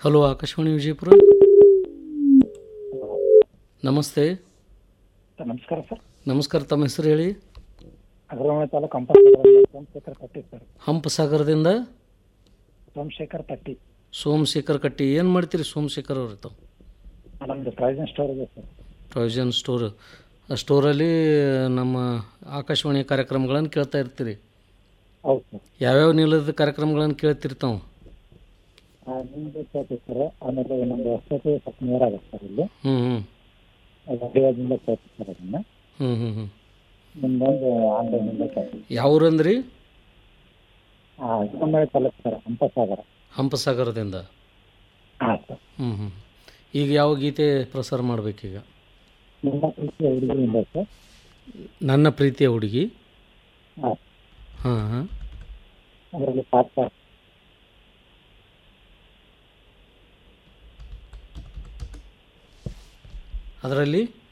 hello Akashvani Vijayapura ನಮಸ್ತೆ sir ನಮಸ್ಕಾರ sir ನಮಸ್ಕಾರ ತಮ್ಮ ಹೆಸರು ಹೇಳಿ ಅಗ್ರವಾಣಿ ತಾಲೂಕು ಹಂಪಸಾಗರದಿಂದ ಸೋಮಶೇಖರ್ ಪಟ್ಟಿ ಸರ್ ಹಂಪಸಾಗರದಿಂದ ಸೋಮಶೇಖರ್ ಪಟ್ಟಿ ಸೋಮಶೇಖರ್ ಕಟ್ಟಿ ಏನು ಮಾಡ್ತೀರಿ ಸೋಮಶೇಖರ್ ಅವ್ರ ತಾವು ನಮ್ಮದು ಪ್ರಾವಿಷನ್ ಸ್ಟೋರ್ ಇದೆ ಸರ್ ಪ್ರಾವಿಷನ್ ಸ್ಟೋರ್ ಆ ಸ್ಟೋರಲ್ಲಿ ನಮ್ಮ ಆಕಾಶವಾಣಿ ಕಾರ್ಯಕ್ರಮಗಳನ್ನು ಕೇಳ್ತಾ ಇರ್ತೀರಿ ಹೌದು ಸರ್ ಯಾವ್ಯಾವ ನಿಲ್ಲದ ಕಾರ್ಯಕ್ರಮಗಳನ್ನು ಕೇಳ್ತಿರ್ತಾವೆ ಆ, ನಿಮ್ದು ಕೇಳ್ತೀವಿ ಸರ್ ಆಮೇಲೆ ನಮ್ಮದು ಹೊಸಪೇಟೆ ಸ್ವಲ್ಪ ನೇರ ಆಗುತ್ತೆ ಸರ್ ಇಲ್ಲಿ ಹ್ಞೂ ಹ್ಞೂ ರೇಡಿಯೋದಿಂದ ಕೇಳ್ತೀವಿ ಸರ್ ಅದನ್ನು ಹ್ಞೂ ಹ್ಞೂ ಹ್ಞೂ ನಿಮ್ದೊಂದು ಆನ್ಲೈನಿಂದ ಕೇಳ್ತೀವಿ ಯಾವ ಊರಂದ್ರಿ ಹಾಂ ಅಗ್ರವಾಣಿ ತಾಲೂಕು ಸರ್ ಹಂಪಸಾಗರ ಹಂಪಸಾಗರದಿಂದ ಹಾಂ ಸರ್ ಹ್ಞೂ ಹ್ಞೂ ಈಗ ಯಾವ ಗೀತೆ ಪ್ರಸಾರ ಮಾಡಬೇಕೀಗ ನಿಮ್ಮ ಪ್ರೀತಿಯ ಹುಡುಗಿಯಿಂದ ಸರ್ ನನ್ನ ಪ್ರೀತಿಯ ಹುಡುಗಿ ಹಾಂ ಹಾಂ ಹಾಂ ಅದರಲ್ಲಿ ಪಾತ್ರ ಅದರಲ್ಲಿ